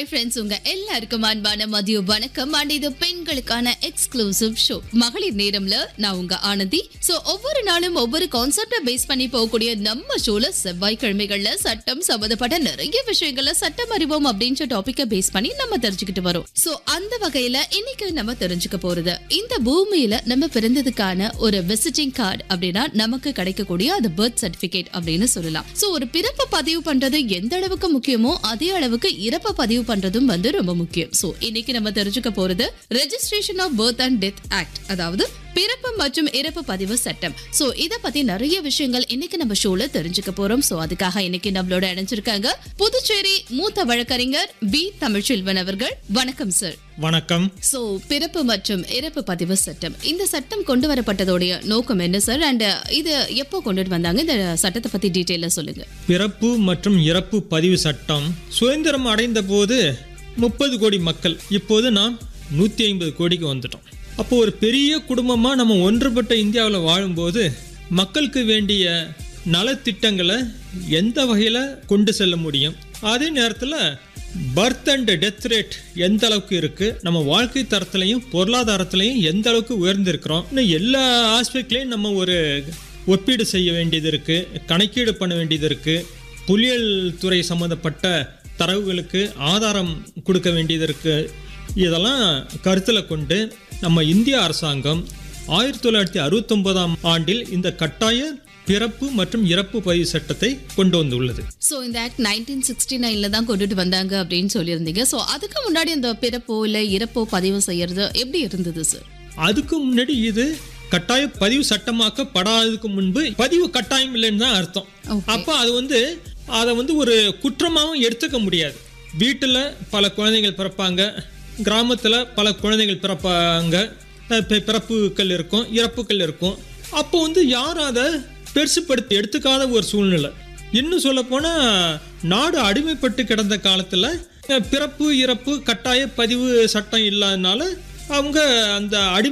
Hi friends உங்க எல்லாருக்கும் அன்பான மதிய வணக்கம் அண்ட் இது பெண்களுக்கான எக்ஸ்க்ளூசிவ் ஷோ மகளிர் நேரம்ல நான் உங்க ஆனந்தி சோ ஒவ்வொரு நாளும் ஒவ்வொரு கான்செப்ட பேஸ் பண்ணி போகக்கூடிய நம்ம ஷோல செவ்வாய்க்கிழமைகள்ல சட்டம் சம்பந்தப்பட்ட நிறைய விஷயங்கள்ல சட்டம் அறிவோம் அப்படின்ற டாபிக்க பேஸ் பண்ணி நம்ம தெரிஞ்சுக்கிட்டு வரோம் சோ அந்த வகையில இன்னைக்கு நம்ம தெரிஞ்சுக்க போறது இந்த பூமியில நம்ம பிறந்ததுக்கான ஒரு விசிட்டிங் கார்டு அப்படின்னா நமக்கு கிடைக்கக்கூடிய அது பர்த் சர்டிபிகேட் அப்படின்னு சொல்லலாம் சோ ஒரு பிறப்பு பதிவு பண்றது எந்த அளவுக்கு முக்கியமோ அதே அளவுக்கு இறப்ப பதிவு பண்றதும் வந்து ரொம்ப முக்கியம் சோ இன்னைக்கு நம்ம தெரிஞ்சுக்க போறது registration of birth and death act அதாவது பிறப்பு மற்றும் இறப்பு பதிவு சட்டம் சோ இத பத்தி நிறைய விஷயங்கள் இன்னைக்கு நம்ம ஷோல தெரிஞ்சுக்க போறோம் சோ அதுக்காக இன்னைக்கு நம்மளோட இணைஞ்சிருக்காங்க புதுச்சேரி மூத்த வழக்கறிஞர் பி தமிழ்ச்செல்வன் அவர்கள் வணக்கம் சார் வணக்கம் சோ பிறப்பு மற்றும் இறப்பு பதிவு சட்டம் இந்த சட்டம் கொண்டு வரப்பட்டதோடைய நோக்கம் என்ன சார் அண்ட் இது எப்போ கொண்டுட்டு வந்தாங்க இந்த சட்டத்தை பத்தி டீட்டெயிலா சொல்லுங்க பிறப்பு மற்றும் இறப்பு பதிவு சட்டம் சுதந்திரம் அடைந்த போது முப்பது கோடி மக்கள் இப்போது நாம் நூற்றி ஐம்பது கோடிக்கு வந்துட்டோம் அப்போ ஒரு பெரிய குடும்பமாக நம்ம ஒன்றுபட்ட இந்தியாவில் வாழும்போது மக்களுக்கு வேண்டிய நலத்திட்டங்களை எந்த வகையில் கொண்டு செல்ல முடியும் அதே நேரத்தில் பர்த் அண்ட் டெத் ரேட் எந்த அளவுக்கு இருக்குது நம்ம வாழ்க்கை தரத்துலையும் பொருளாதாரத்துலையும் எந்த அளவுக்கு உயர்ந்திருக்கிறோம் இன்னும் எல்லா ஆஸ்பெக்ட்லேயும் நம்ம ஒரு ஒப்பீடு செய்ய வேண்டியது இருக்குது கணக்கீடு பண்ண வேண்டியது இருக்குது புலியல் துறை சம்மந்தப்பட்ட தரவுகளுக்கு ஆதாரம் கொடுக்க வேண்டியது இருக்குது இதெல்லாம் கருத்தில் கொண்டு நம்ம இந்திய அரசாங்கம் ஆயிரத்தி தொள்ளாயிரத்தி அறுபத்தொன்பதாம் ஆண்டில் இந்த கட்டாய பிறப்பு மற்றும் இறப்பு பதிவு சட்டத்தை கொண்டு வந்துள்ளது சோ இந்த ஆக்ட் நைன்டீன் சிக்ஸ்டி நைன்ல தான் கொண்டுட்டு வந்தாங்க அப்படின்னு சொல்லியிருந்தீங்க சோ அதுக்கு முன்னாடி அந்த பிறப்போ இல்ல இறப்போ பதிவு செய்யறது எப்படி இருந்தது சார் அதுக்கு முன்னாடி இது கட்டாய பதிவு சட்டமாக்கப்படாததுக்கு முன்பு பதிவு கட்டாயம் இல்லைன்னு தான் அர்த்தம் Okay. அப்போ அது வந்து அதை வந்து ஒரு குற்றமாகவும் எடுத்துக்க முடியாது வீட்டில் பல குழந்தைகள் பிறப்பாங்க கிராமத்தில் பல குழந்தைகள் பிறப்பாங்க அஹ் பி- பிறப்புகள் இருக்கும் இறப்புகள் இருக்கும் அப்போ வந்து யாரும் அதை பெருசுப்படுத்தி எடுத்துக்காத ஒரு சூழ்நிலை இன்னும் சொல்லப்போனால் நாடு அடிமைப்பட்டு கிடந்த காலத்தில் பிறப்பு இறப்பு கட்டாய பதிவு சட்டம் இல்லாதனால அவங்க அந்த அடி